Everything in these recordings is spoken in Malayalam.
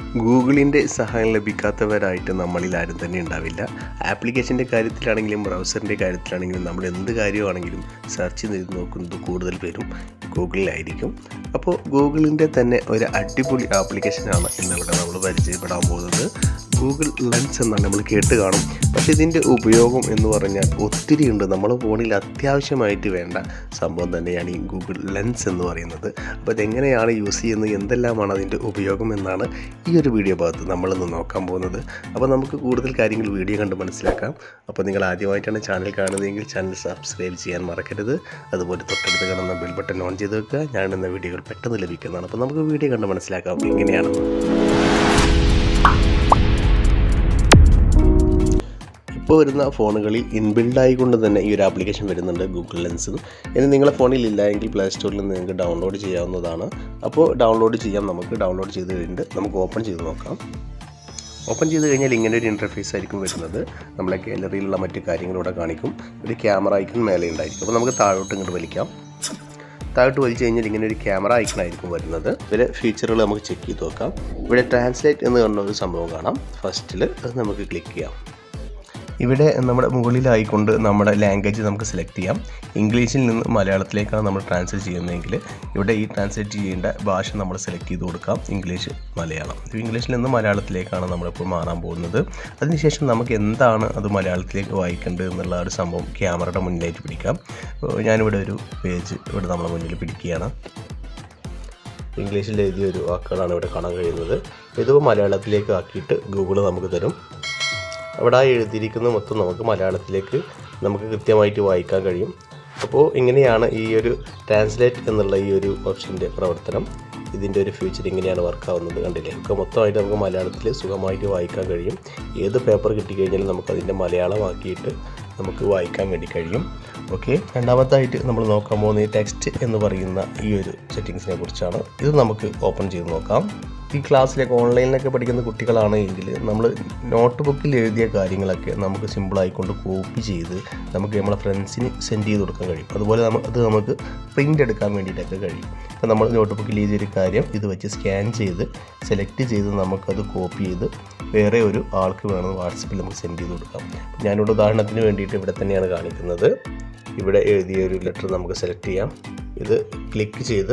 ഗൂഗിളിൻ്റെ സഹായം ലഭിക്കാത്തവരായിട്ട് നമ്മളിൽ ആരും തന്നെ ഉണ്ടാവില്ല ആപ്ലിക്കേഷൻ്റെ കാര്യത്തിലാണെങ്കിലും ബ്രൗസറിൻ്റെ കാര്യത്തിലാണെങ്കിലും നമ്മൾ എന്ത് കാര്യമാണെങ്കിലും സെർച്ച് ചെയ്ത് നോക്കുന്നത് കൂടുതൽ പേരും ഗൂഗിളിലായിരിക്കും അപ്പോൾ ഗൂഗിളിൻ്റെ തന്നെ ഒരു അടിപൊളി ആപ്ലിക്കേഷനാണ് ഇന്നിവിടെ നമ്മൾ പരിചയപ്പെടാൻ പോകുന്നത് ഗൂഗിൾ ലെൻസ് എന്നാണ് നമ്മൾ കേട്ട് കാണും പക്ഷേ ഇതിൻ്റെ ഉപയോഗം എന്ന് പറഞ്ഞാൽ ഒത്തിരി ഉണ്ട് നമ്മുടെ ഫോണിൽ അത്യാവശ്യമായിട്ട് വേണ്ട സംഭവം തന്നെയാണ് ഈ ഗൂഗിൾ ലെൻസ് എന്ന് പറയുന്നത് അപ്പോൾ അതെങ്ങനെയാണ് യൂസ് ചെയ്യുന്നത് എന്തെല്ലാമാണ് അതിൻ്റെ ഉപയോഗം എന്നാണ് ഈ ഒരു വീഡിയോ ഭാഗത്ത് നമ്മളിന്ന് നോക്കാൻ പോകുന്നത് അപ്പോൾ നമുക്ക് കൂടുതൽ കാര്യങ്ങൾ വീഡിയോ കണ്ട് മനസ്സിലാക്കാം അപ്പോൾ നിങ്ങൾ ആദ്യമായിട്ടാണ് ചാനൽ കാണുന്നതെങ്കിൽ ചാനൽ സബ്സ്ക്രൈബ് ചെയ്യാൻ മറക്കരുത് അതുപോലെ തൊട്ടടുത്ത് കാണുന്ന ബെൽ ബട്ടൺ ഓൺ ചെയ്ത് വെക്കുക ഞാൻ ഇടുന്ന വീഡിയോകൾ പെട്ടെന്ന് ലഭിക്കുന്നതാണ് അപ്പോൾ നമുക്ക് വീഡിയോ കണ്ട് മനസ്സിലാക്കാം എങ്ങനെയാണെന്ന് ഇപ്പോൾ വരുന്ന ഫോണുകളിൽ ഇൻബിൽഡ് ആയിക്കൊണ്ട് തന്നെ ഈ ഒരു ആപ്ലിക്കേഷൻ വരുന്നുണ്ട് ഗൂഗിൾ ലെൻസ് ഇനി നിങ്ങളുടെ ഫോണിൽ ഇല്ല എങ്കിൽ പ്ലേ സ്റ്റോറിൽ നിന്ന് നിങ്ങൾക്ക് ഡൗൺലോഡ് ചെയ്യാവുന്നതാണ് അപ്പോൾ ഡൗൺലോഡ് ചെയ്യാം നമുക്ക് ഡൗൺലോഡ് ചെയ്ത് കഴിഞ്ഞിട്ട് നമുക്ക് ഓപ്പൺ ചെയ്ത് നോക്കാം ഓപ്പൺ ചെയ്ത് കഴിഞ്ഞാൽ ഇങ്ങനെ ഒരു ഇൻ്റർഫേസ് ആയിരിക്കും വരുന്നത് നമ്മളെ ഗാലറിയിലുള്ള മറ്റു കാര്യങ്ങളിവിടെ കാണിക്കും ഒരു ക്യാമറ ഐക്കൺ മേലെ ഉണ്ടായിരിക്കും അപ്പോൾ നമുക്ക് താഴോട്ട് ഇങ്ങോട്ട് വലിക്കാം താഴോട്ട് വലിച്ചു കഴിഞ്ഞാൽ ഇങ്ങനെ ഒരു ക്യാമറ ഐക്കൺ ആയിരിക്കും വരുന്നത് ഇതിലെ ഫീച്ചറുകൾ നമുക്ക് ചെക്ക് ചെയ്ത് നോക്കാം ഇവിടെ ട്രാൻസ്ലേറ്റ് എന്ന് പറഞ്ഞ ഒരു സംഭവം കാണാം ഫസ്റ്റിൽ അത് നമുക്ക് ക്ലിക്ക് ചെയ്യാം ഇവിടെ നമ്മുടെ മുകളിലായിക്കൊണ്ട് നമ്മുടെ ലാംഗ്വേജ് നമുക്ക് സെലക്ട് ചെയ്യാം ഇംഗ്ലീഷിൽ നിന്ന് മലയാളത്തിലേക്കാണ് നമ്മൾ ട്രാൻസ്ലേറ്റ് ചെയ്യുന്നതെങ്കിൽ ഇവിടെ ഈ ട്രാൻസ്ലേറ്റ് ചെയ്യേണ്ട ഭാഷ നമ്മൾ സെലക്ട് ചെയ്ത് കൊടുക്കാം ഇംഗ്ലീഷ് മലയാളം ഇംഗ്ലീഷിൽ നിന്ന് മലയാളത്തിലേക്കാണ് നമ്മളിപ്പോൾ മാറാൻ പോകുന്നത് അതിനുശേഷം നമുക്ക് എന്താണ് അത് മലയാളത്തിലേക്ക് വായിക്കേണ്ടത് എന്നുള്ള ഒരു സംഭവം ക്യാമറയുടെ മുന്നിലായിട്ട് പിടിക്കാം ഞാനിവിടെ ഒരു പേജ് ഇവിടെ നമ്മളെ മുന്നിൽ പിടിക്കുകയാണ് ഇംഗ്ലീഷിൽ എഴുതിയ ഒരു വാക്കുകളാണ് ഇവിടെ കാണാൻ കഴിയുന്നത് ഇതിപ്പോൾ മലയാളത്തിലേക്ക് ആക്കിയിട്ട് ഗൂഗിൾ നമുക്ക് തരും അവിടെ ആ എഴുതിയിരിക്കുന്ന മൊത്തം നമുക്ക് മലയാളത്തിലേക്ക് നമുക്ക് കൃത്യമായിട്ട് വായിക്കാൻ കഴിയും അപ്പോൾ ഇങ്ങനെയാണ് ഈ ഒരു ട്രാൻസ്ലേറ്റ് എന്നുള്ള ഈ ഒരു ഓപ്ഷൻ്റെ പ്രവർത്തനം ഇതിൻ്റെ ഒരു ഫ്യൂച്ചർ ഇങ്ങനെയാണ് വർക്ക് ആവുന്നത് കണ്ടില്ലേ ഒക്കെ മൊത്തമായിട്ട് നമുക്ക് മലയാളത്തിൽ സുഖമായിട്ട് വായിക്കാൻ കഴിയും ഏത് പേപ്പർ കിട്ടിക്കഴിഞ്ഞാലും നമുക്ക് അതിൻ്റെ മലയാളമാക്കിയിട്ട് നമുക്ക് വായിക്കാൻ വേണ്ടി കഴിയും ഓക്കെ രണ്ടാമത്തായിട്ട് നമ്മൾ നോക്കാൻ പോകുന്ന ഈ ടെക്സ്റ്റ് എന്ന് പറയുന്ന ഈ ഒരു സെറ്റിങ്സിനെ കുറിച്ചാണ് ഇത് നമുക്ക് ഓപ്പൺ ചെയ്ത് നോക്കാം ഈ ക്ലാസ്സിലേക്ക് ഓൺലൈനിലൊക്കെ പഠിക്കുന്ന കുട്ടികളാണ് എങ്കിൽ നമ്മൾ നോട്ട് ബുക്കിൽ എഴുതിയ കാര്യങ്ങളൊക്കെ നമുക്ക് സിമ്പിളായിക്കൊണ്ട് കോപ്പി ചെയ്ത് നമുക്ക് നമ്മളെ ഫ്രണ്ട്സിന് സെൻഡ് ചെയ്ത് കൊടുക്കാൻ കഴിയും അതുപോലെ നമുക്ക് അത് നമുക്ക് പ്രിൻ്റ് എടുക്കാൻ വേണ്ടിയിട്ടൊക്കെ കഴിയും അപ്പോൾ നമ്മൾ നോട്ട് ബുക്കിൽ എഴുതിയൊരു കാര്യം ഇത് വെച്ച് സ്കാൻ ചെയ്ത് സെലക്ട് ചെയ്ത് നമുക്കത് കോപ്പി ചെയ്ത് വേറെ ഒരു ആൾക്ക് വേണം വാട്സപ്പിൽ നമുക്ക് സെൻഡ് ചെയ്ത് കൊടുക്കാം ഞാനിവിടെ ഉദാഹരണത്തിന് വേണ്ടിയിട്ട് ഇവിടെ തന്നെയാണ് കാണിക്കുന്നത് ഇവിടെ എഴുതിയ ഒരു ലെറ്റർ നമുക്ക് സെലക്ട് ചെയ്യാം ഇത് ക്ലിക്ക് ചെയ്ത്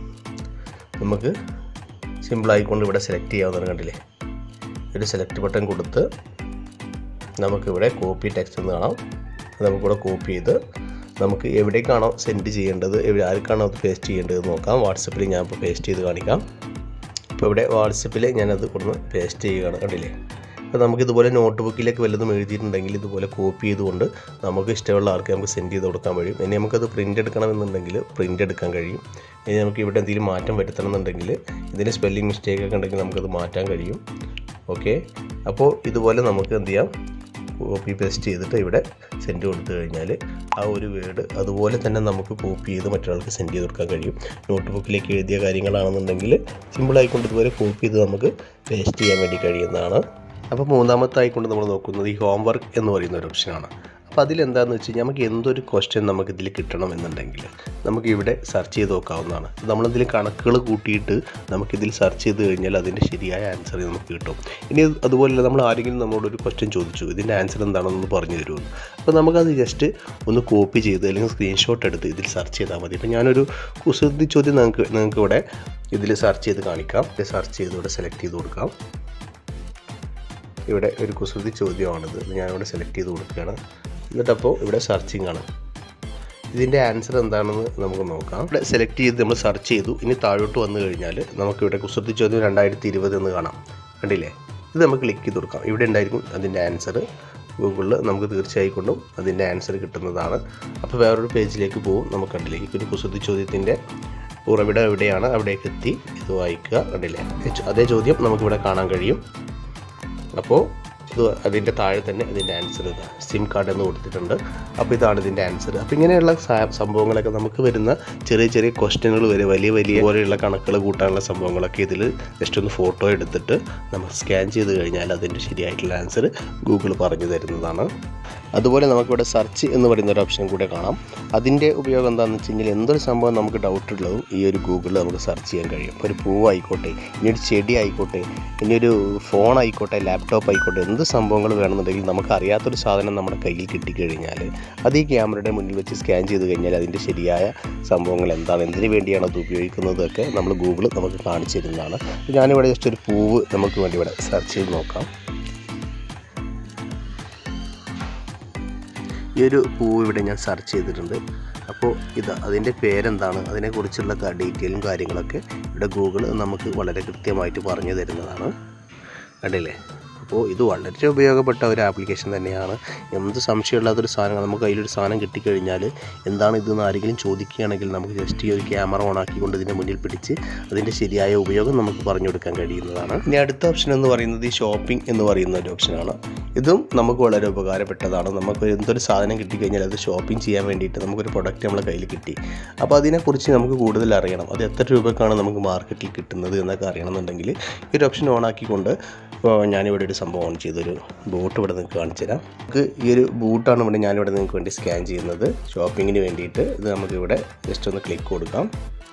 നമുക്ക് സിമ്പിളായിക്കൊണ്ട് ഇവിടെ സെലക്ട് ചെയ്യാവുന്നതാണ് കണ്ടില്ലേ ഒരു സെലക്ട് ബട്ടൺ കൊടുത്ത് നമുക്കിവിടെ കോപ്പി ടെക്സ്റ്റ് എന്ന് കാണാം അത് നമുക്കിവിടെ കോപ്പി ചെയ്ത് നമുക്ക് എവിടേക്കാണോ സെൻഡ് ചെയ്യേണ്ടത് എവിടെ ആർക്കാണോ അത് പേസ്റ്റ് ചെയ്യേണ്ടത് നോക്കാം വാട്സപ്പിൽ ഞാൻ ഇപ്പോൾ പേസ്റ്റ് ചെയ്ത് കാണിക്കാം ഇപ്പോൾ ഇവിടെ വാട്സപ്പിൽ ഞാനത് കൊടുന്ന് പേസ്റ്റ് ചെയ്യുകയാണ് കണ്ടില്ലേ അപ്പോൾ നമുക്ക് ഇതുപോലെ നോട്ട് ബുക്കിലേക്ക് വല്ലതും എഴുതിയിട്ടുണ്ടെങ്കിൽ ഇതുപോലെ കോപ്പി ചെയ്തുകൊണ്ട് നമുക്ക് ഇഷ്ടമുള്ള ആൾക്ക് നമുക്ക് സെൻഡ് ചെയ്ത് കൊടുക്കാൻ കഴിയും ഇനി നമുക്കത് പ്രിൻ്റ് എടുക്കണമെന്നുണ്ടെങ്കിൽ പ്രിൻ്റ് എടുക്കാൻ കഴിയും ഇനി നമുക്ക് ഇവിടെ എന്തെങ്കിലും മാറ്റം വരുത്തണം എന്നുണ്ടെങ്കിൽ ഇതിന് സ്പെല്ലിംഗ് മിസ്റ്റേക്ക് ഒക്കെ ഉണ്ടെങ്കിൽ നമുക്കത് മാറ്റാൻ കഴിയും ഓക്കെ അപ്പോൾ ഇതുപോലെ നമുക്ക് എന്ത് ചെയ്യാം കോപ്പി പേസ്റ്റ് ചെയ്തിട്ട് ഇവിടെ സെൻഡ് കൊടുത്തു കഴിഞ്ഞാൽ ആ ഒരു വേർഡ് അതുപോലെ തന്നെ നമുക്ക് കോപ്പി ചെയ്ത് മറ്റൊരാൾക്ക് സെൻഡ് ചെയ്ത് കൊടുക്കാൻ കഴിയും നോട്ട് ബുക്കിലേക്ക് എഴുതിയ കാര്യങ്ങളാണെന്നുണ്ടെങ്കിൽ സിമ്പിളായിക്കൊണ്ട് ഇതുപോലെ കോപ്പി ചെയ്ത് നമുക്ക് പേസ്റ്റ് ചെയ്യാൻ വേണ്ടി കഴിയുന്നതാണ് അപ്പോൾ മൂന്നാമത്തായിക്കൊണ്ട് നമ്മൾ നോക്കുന്നത് ഈ ഹോംവർക്ക് എന്ന് പറയുന്ന ഒരു ഓപ്ഷനാണ് അപ്പോൾ അതിലെന്താണെന്ന് വെച്ച് കഴിഞ്ഞാൽ നമുക്ക് എന്തൊരു ക്വസ്റ്റ്യൻ നമുക്ക് ഇതിൽ കിട്ടണമെന്നുണ്ടെങ്കിൽ നമുക്ക് ഇവിടെ സെർച്ച് ചെയ്ത് നോക്കാവുന്നതാണ് നമ്മളിതിൽ കണക്കുകൾ കൂട്ടിയിട്ട് നമുക്കിതിൽ സെർച്ച് ചെയ്ത് കഴിഞ്ഞാൽ അതിൻ്റെ ശരിയായ ആൻസർ നമുക്ക് കിട്ടും ഇനി അതുപോലെ നമ്മൾ ആരെങ്കിലും നമ്മളോട് ഒരു ക്വസ്റ്റ്യൻ ചോദിച്ചു ഇതിൻ്റെ ആൻസർ എന്താണെന്ന് പറഞ്ഞു തരുമെന്ന് അപ്പോൾ നമുക്കത് ജസ്റ്റ് ഒന്ന് കോപ്പി ചെയ്ത് അല്ലെങ്കിൽ സ്ക്രീൻഷോട്ട് എടുത്ത് ഇതിൽ സെർച്ച് ചെയ്താൽ മതി ഇപ്പോൾ ഞാനൊരു കുസൃതി ചോദ്യം നിങ്ങൾക്ക് നിങ്ങൾക്ക് ഇവിടെ ഇതിൽ സെർച്ച് ചെയ്ത് കാണിക്കാം സെർച്ച് ചെയ്ത് ഇവിടെ സെലക്ട് ചെയ്ത് കൊടുക്കാം ഇവിടെ ഒരു കുസൃതി ചോദ്യമാണിത് ഞാനിവിടെ സെലക്ട് ചെയ്ത് കൊടുക്കുകയാണ് എന്നിട്ടപ്പോൾ ഇവിടെ സെർച്ചിങ് ആണ് ഇതിൻ്റെ ആൻസർ എന്താണെന്ന് നമുക്ക് നോക്കാം ഇവിടെ സെലക്ട് ചെയ്ത് നമ്മൾ സെർച്ച് ചെയ്തു ഇനി താഴോട്ട് വന്നു കഴിഞ്ഞാൽ നമുക്കിവിടെ കുസൃതി ചോദ്യം രണ്ടായിരത്തി ഇരുപത് എന്ന് കാണാം കണ്ടില്ലേ ഇത് നമുക്ക് ക്ലിക്ക് ചെയ്ത് കൊടുക്കാം ഇവിടെ ഉണ്ടായിരിക്കും അതിൻ്റെ ആൻസർ ഗൂഗിളിൽ നമുക്ക് തീർച്ചയായിക്കൊണ്ടും അതിൻ്റെ ആൻസർ കിട്ടുന്നതാണ് അപ്പോൾ വേറൊരു പേജിലേക്ക് പോകും നമുക്ക് കണ്ടില്ലേ ഈ ഒരു കുസൃതി ചോദ്യത്തിൻ്റെ ഉറവിടം എവിടെയാണ് അവിടേക്ക് എത്തി ഇത് വായിക്കുക കണ്ടില്ലേ അതേ ചോദ്യം നമുക്കിവിടെ കാണാൻ കഴിയും അപ്പോൾ ഇത് അതിൻ്റെ താഴെ തന്നെ അതിൻ്റെ ആൻസർ ഇതാ സിം കാർഡ് എന്ന് കൊടുത്തിട്ടുണ്ട് അപ്പോൾ ഇതാണ് ഇതിൻ്റെ ആൻസർ അപ്പോൾ ഇങ്ങനെയുള്ള സംഭവങ്ങളൊക്കെ നമുക്ക് വരുന്ന ചെറിയ ചെറിയ ക്വസ്റ്റ്യനുകൾ വരെ വലിയ വലിയ പോലെയുള്ള കണക്കുകൾ കൂട്ടാനുള്ള സംഭവങ്ങളൊക്കെ ഇതിൽ ജസ്റ്റ് ഒന്ന് ഫോട്ടോ എടുത്തിട്ട് നമുക്ക് സ്കാൻ ചെയ്ത് കഴിഞ്ഞാൽ അതിൻ്റെ ശരിയായിട്ടുള്ള ആൻസർ ഗൂഗിൾ പറഞ്ഞു തരുന്നതാണ് അതുപോലെ നമുക്കിവിടെ സെർച്ച് എന്ന് പറയുന്ന ഒരു ഓപ്ഷൻ കൂടെ കാണാം അതിൻ്റെ ഉപയോഗം എന്താണെന്ന് വെച്ച് കഴിഞ്ഞാൽ എന്തൊരു സംഭവം നമുക്ക് ഡൗട്ട് ഉള്ളതും ഈ ഒരു ഗൂഗിളിൽ നമുക്ക് സെർച്ച് ചെയ്യാൻ കഴിയും ഇപ്പോൾ ഒരു പൂവായിക്കോട്ടെ ഇനി ഒരു ചെടി ആയിക്കോട്ടെ ഇനി ഒരു ഫോൺ ആയിക്കോട്ടെ ലാപ്ടോപ്പ് ആയിക്കോട്ടെ എന്ത് സംഭവങ്ങൾ വേണമെന്നുണ്ടെങ്കിൽ നമുക്ക് അറിയാത്തൊരു സാധനം നമ്മുടെ കയ്യിൽ കിട്ടിക്കഴിഞ്ഞാൽ അത് ഈ ക്യാമറയുടെ മുന്നിൽ വെച്ച് സ്കാൻ ചെയ്ത് കഴിഞ്ഞാൽ അതിൻ്റെ ശരിയായ സംഭവങ്ങൾ എന്താണ് എന്തിനു വേണ്ടിയാണ് അത് ഉപയോഗിക്കുന്നതൊക്കെ നമ്മൾ ഗൂഗിൾ നമുക്ക് കാണിച്ചു തരുന്നതാണ് അപ്പോൾ ഞാനിവിടെ ജസ്റ്റ് ഒരു പൂവ് നമുക്ക് വേണ്ടി ഇവിടെ സെർച്ച് ചെയ്ത് നോക്കാം ഈ ഒരു പൂവ് ഇവിടെ ഞാൻ സെർച്ച് ചെയ്തിട്ടുണ്ട് അപ്പോൾ ഇത് അതിൻ്റെ പേരെന്താണ് അതിനെക്കുറിച്ചുള്ള ഡീറ്റെയിലും കാര്യങ്ങളൊക്കെ ഇവിടെ ഗൂഗിൾ നമുക്ക് വളരെ കൃത്യമായിട്ട് പറഞ്ഞു തരുന്നതാണ് കണ്ടില്ലേ അപ്പോൾ ഇത് വളരെ ഉപയോഗപ്പെട്ട ഒരു ആപ്ലിക്കേഷൻ തന്നെയാണ് എന്ത് സംശയമില്ലാത്തൊരു സാധനം നമുക്ക് കയ്യിലൊരു സാധനം കിട്ടിക്കഴിഞ്ഞാൽ എന്താണ് ഇതെന്ന് ആരെങ്കിലും ചോദിക്കുകയാണെങ്കിൽ നമുക്ക് ജസ്റ്റ് ഈ ഒരു ക്യാമറ ഓൺ ആക്കിക്കൊണ്ട് ഇതിൻ്റെ മുന്നിൽ പിടിച്ച് അതിൻ്റെ ശരിയായ ഉപയോഗം നമുക്ക് പറഞ്ഞു കൊടുക്കാൻ കഴിയുന്നതാണ് ഇനി അടുത്ത ഓപ്ഷൻ എന്ന് പറയുന്നത് ഈ ഷോപ്പിംഗ് എന്ന് പറയുന്ന ഒരു ഓപ്ഷനാണ് ഇതും നമുക്ക് വളരെ ഉപകാരപ്പെട്ടതാണ് നമുക്ക് എന്തൊരു സാധനം കിട്ടിക്കഴിഞ്ഞാൽ അത് ഷോപ്പിംഗ് ചെയ്യാൻ വേണ്ടിയിട്ട് നമുക്കൊരു പ്രൊഡക്റ്റ് നമ്മളെ കയ്യിൽ കിട്ടി അപ്പോൾ അതിനെക്കുറിച്ച് നമുക്ക് കൂടുതൽ അറിയണം അത് എത്ര രൂപക്കാണ് നമുക്ക് മാർക്കറ്റിൽ കിട്ടുന്നത് എന്നൊക്കെ അറിയണമെന്നുണ്ടെങ്കിൽ ഈ ഒരു ഓപ്ഷൻ ഓൺ ആക്കിക്കൊണ്ട് ഇപ്പോൾ ഞാനിവിടെ ഒരു സംഭവം ഓൺ ചെയ്തൊരു ബോട്ട് ഇവിടെ നിങ്ങൾക്ക് കാണിച്ചു തരാം നമുക്ക് ഈ ഒരു ബൂട്ടാണ് ഇവിടെ ഞാനിവിടെ നിങ്ങൾക്ക് വേണ്ടി സ്കാൻ ചെയ്യുന്നത് ഷോപ്പിങ്ങിന് വേണ്ടിയിട്ട് ഇത് നമുക്കിവിടെ ജസ്റ്റ് ഒന്ന് ക്ലിക്ക് കൊടുക്കാം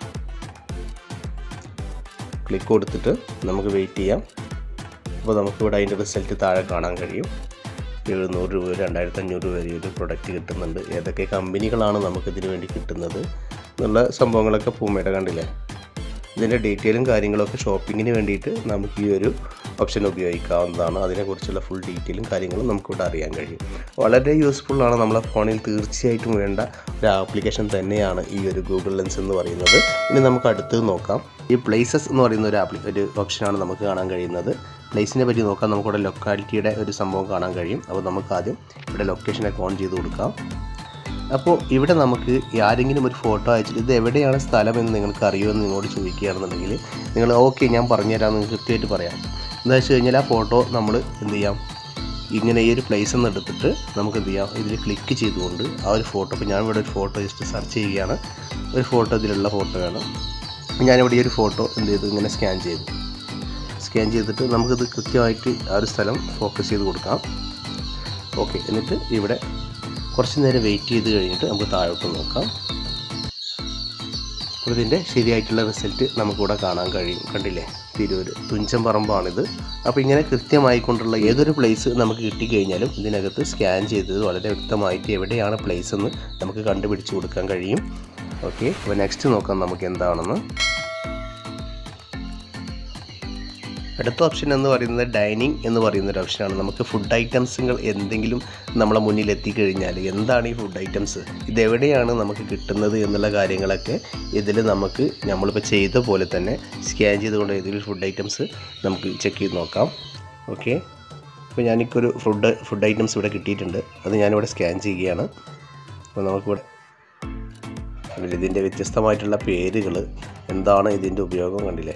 ക്ലിക്ക് കൊടുത്തിട്ട് നമുക്ക് വെയിറ്റ് ചെയ്യാം അപ്പോൾ നമുക്കിവിടെ അതിൻ്റെ റിസൾട്ട് താഴെ കാണാൻ കഴിയും എഴുന്നൂറ് രൂപ രണ്ടായിരത്തി അഞ്ഞൂറ് രൂപ വരെ ഒരു പ്രൊഡക്റ്റ് കിട്ടുന്നുണ്ട് ഏതൊക്കെ കമ്പനികളാണ് നമുക്കിതിന് വേണ്ടി കിട്ടുന്നത് എന്നുള്ള സംഭവങ്ങളൊക്കെ പൂമയുടെ കണ്ടില്ലേ ഇതിൻ്റെ ഡീറ്റെയിലും കാര്യങ്ങളൊക്കെ ഷോപ്പിങ്ങിന് വേണ്ടിയിട്ട് നമുക്ക് ഈ ഒരു ഓപ്ഷൻ ഉപയോഗിക്കാവുന്നതാണ് അതിനെക്കുറിച്ചുള്ള ഫുൾ ഡീറ്റെയിലും കാര്യങ്ങളും നമുക്കിവിടെ അറിയാൻ കഴിയും വളരെ യൂസ്ഫുള്ളാണ് നമ്മളെ ഫോണിൽ തീർച്ചയായിട്ടും വേണ്ട ഒരു ആപ്ലിക്കേഷൻ തന്നെയാണ് ഈ ഒരു ഗൂഗിൾ ലെൻസ് എന്ന് പറയുന്നത് ഇനി നമുക്ക് അടുത്തത് നോക്കാം ഈ പ്ലേസസ് എന്ന് പറയുന്ന ഒരു ആപ്ലി ഒരു ഓപ്ഷനാണ് നമുക്ക് കാണാൻ കഴിയുന്നത് പ്ലേസിനെ പറ്റി നോക്കാം നമുക്കിവിടെ ലൊക്കാലിറ്റിയുടെ ഒരു സംഭവം കാണാൻ കഴിയും അപ്പോൾ നമുക്ക് ആദ്യം ഇവിടെ ലൊക്കേഷനൊക്കെ ഓൺ ചെയ്ത് കൊടുക്കാം അപ്പോൾ ഇവിടെ നമുക്ക് ആരെങ്കിലും ഒരു ഫോട്ടോ അയച്ചിട്ട് ഇത് എവിടെയാണ് സ്ഥലം എന്ന് നിങ്ങൾക്ക് അറിയുമെന്ന് നിങ്ങളോട് ചോദിക്കുകയാണെന്നുണ്ടെങ്കിൽ നിങ്ങൾ ഓക്കെ ഞാൻ പറഞ്ഞുതരാം നിങ്ങൾക്ക് കൃത്യമായിട്ട് പറയാം എന്താ വെച്ച് കഴിഞ്ഞാൽ ആ ഫോട്ടോ നമ്മൾ എന്ത് ചെയ്യാം ഇങ്ങനെ ഈ ഒരു പ്ലേസ് എന്ന് എടുത്തിട്ട് നമുക്ക് എന്ത് ചെയ്യാം ഇതിൽ ക്ലിക്ക് ചെയ്തുകൊണ്ട് ആ ഒരു ഫോട്ടോ ഇപ്പോൾ ഞാൻ ഇവിടെ ഒരു ഫോട്ടോ ജസ്റ്റ് സെർച്ച് ചെയ്യുകയാണ് ഒരു ഫോട്ടോ ഇതിലുള്ള ഫോട്ടോയാണ് ഞാനിവിടെ ഈ ഒരു ഫോട്ടോ എന്ത് ചെയ്തു ഇങ്ങനെ സ്കാൻ ചെയ്തു സ്കാൻ ചെയ്തിട്ട് നമുക്കിത് കൃത്യമായിട്ട് ആ ഒരു സ്ഥലം ഫോക്കസ് ചെയ്ത് കൊടുക്കാം ഓക്കെ എന്നിട്ട് ഇവിടെ കുറച്ച് നേരം വെയിറ്റ് ചെയ്ത് കഴിഞ്ഞിട്ട് നമുക്ക് താഴോട്ട് നോക്കാം അപ്പോൾ ഇതിൻ്റെ ശരിയായിട്ടുള്ള റിസൾട്ട് നമുക്കിവിടെ കാണാൻ കഴിയും കണ്ടില്ലേ തിരൂര് തുഞ്ചൻ പറമ്പാണിത് അപ്പോൾ ഇങ്ങനെ കൃത്യമായിക്കൊണ്ടുള്ള ഏതൊരു പ്ലേസ് നമുക്ക് കിട്ടിക്കഴിഞ്ഞാലും ഇതിനകത്ത് സ്കാൻ ചെയ്തത് വളരെ വ്യക്തമായിട്ട് എവിടെയാണ് പ്ലേസ് എന്ന് നമുക്ക് കണ്ടുപിടിച്ച് കൊടുക്കാൻ കഴിയും ഓക്കെ അപ്പോൾ നെക്സ്റ്റ് നോക്കാം നമുക്ക് എന്താണെന്ന് അടുത്ത ഓപ്ഷൻ എന്ന് പറയുന്നത് ഡൈനിങ് എന്ന് പറയുന്ന ഒരു ഓപ്ഷനാണ് നമുക്ക് ഫുഡ് ഐറ്റംസുകൾ എന്തെങ്കിലും നമ്മളെ മുന്നിൽ എത്തിക്കഴിഞ്ഞാൽ എന്താണ് ഈ ഫുഡ് ഐറ്റംസ് ഇതെവിടെയാണ് നമുക്ക് കിട്ടുന്നത് എന്നുള്ള കാര്യങ്ങളൊക്കെ ഇതിൽ നമുക്ക് നമ്മളിപ്പോൾ ചെയ്ത പോലെ തന്നെ സ്കാൻ ചെയ്തുകൊണ്ട് ഏതെങ്കിലും ഫുഡ് ഐറ്റംസ് നമുക്ക് ചെക്ക് ചെയ്ത് നോക്കാം ഓക്കെ അപ്പോൾ ഞാനിക്കൊരു ഫുഡ് ഫുഡ് ഐറ്റംസ് ഇവിടെ കിട്ടിയിട്ടുണ്ട് അത് ഞാനിവിടെ സ്കാൻ ചെയ്യുകയാണ് അപ്പോൾ നമുക്കിവിടെ കണ്ടില്ലേ ഇതിൻ്റെ വ്യത്യസ്തമായിട്ടുള്ള പേരുകൾ എന്താണ് ഇതിൻ്റെ ഉപയോഗം കണ്ടില്ലേ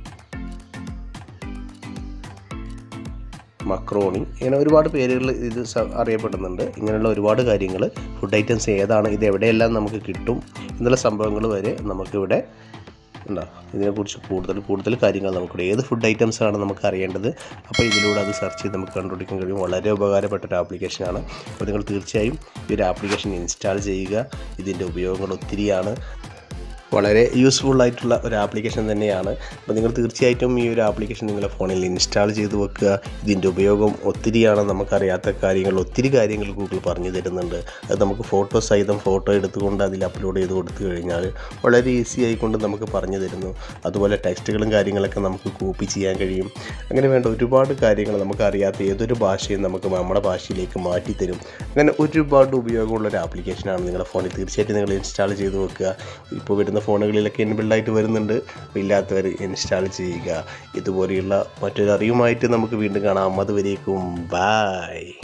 മക്രോണി ഇങ്ങനെ ഒരുപാട് പേരുകൾ ഇത് സ- അറിയപ്പെടുന്നുണ്ട് ഇങ്ങനെയുള്ള ഒരുപാട് കാര്യങ്ങൾ ഫുഡ് ഐറ്റംസ് ഏതാണ് ഇത് എവിടെയെല്ലാം നമുക്ക് കിട്ടും എന്നുള്ള സംഭവങ്ങൾ വരെ നമുക്കിവിടെ ഉണ്ടോ ഇതിനെക്കുറിച്ച് കൂടുതൽ കൂടുതൽ കാര്യങ്ങൾ നമുക്കിവിടെ ഏത് ഫുഡ് ഐറ്റംസ് ആണ് നമുക്ക് അറിയേണ്ടത് അപ്പോൾ ഇതിലൂടെ അത് സെർച്ച് ചെയ്ത് നമുക്ക് കണ്ടുപിടിക്കാൻ കഴിയും വളരെ ഉപകാരപ്പെട്ട ഒരു ആപ്ലിക്കേഷനാണ് അപ്പോൾ നിങ്ങൾ തീർച്ചയായും ഈ ഒരു ആപ്ലിക്കേഷൻ ഇൻസ്റ്റാൾ ചെയ്യുക ഇതിൻ്റെ ഉപയോഗങ്ങൾ ഒത്തിരിയാണ് വളരെ യൂസ്ഫുൾ ആയിട്ടുള്ള ഒരു ആപ്ലിക്കേഷൻ തന്നെയാണ് അപ്പോൾ നിങ്ങൾ തീർച്ചയായിട്ടും ഈ ഒരു ആപ്ലിക്കേഷൻ നിങ്ങളുടെ ഫോണിൽ ഇൻസ്റ്റാൾ ചെയ്ത് വെക്കുക ഇതിൻ്റെ ഉപയോഗം ഒത്തിരിയാണ് നമുക്കറിയാത്ത കാര്യങ്ങൾ ഒത്തിരി കാര്യങ്ങൾ ഗൂഗിൾ പറഞ്ഞു തരുന്നുണ്ട് അത് നമുക്ക് ഫോട്ടോ സഹിതം ഫോട്ടോ എടുത്തുകൊണ്ട് അതിൽ അപ്ലോഡ് ചെയ്ത് കൊടുത്തു കഴിഞ്ഞാൽ വളരെ ഈസി ആയിക്കൊണ്ട് നമുക്ക് പറഞ്ഞു തരുന്നു അതുപോലെ ടെക്സ്റ്റുകളും കാര്യങ്ങളൊക്കെ നമുക്ക് കോപ്പി ചെയ്യാൻ കഴിയും അങ്ങനെ വേണ്ട ഒരുപാട് കാര്യങ്ങൾ നമുക്ക് അറിയാത്ത ഏതൊരു ഭാഷയും നമുക്ക് നമ്മുടെ ഭാഷയിലേക്ക് മാറ്റി തരും അങ്ങനെ ഒരുപാട് ഉപയോഗമുള്ള ഒരു ആപ്ലിക്കേഷനാണ് നിങ്ങളുടെ ഫോണിൽ തീർച്ചയായിട്ടും നിങ്ങൾ ഇൻസ്റ്റാൾ ചെയ്ത് വെക്കുക ഇപ്പോൾ വരുന്ന ഫോണുകളിലൊക്കെ ഇൻബിൽഡായിട്ട് വരുന്നുണ്ട് ഇല്ലാത്തവർ ഇൻസ്റ്റാൾ ചെയ്യുക ഇതുപോലെയുള്ള മറ്റൊരു അറിവുമായിട്ട് നമുക്ക് വീണ്ടും കാണാം അതുവരേക്കും ബായ്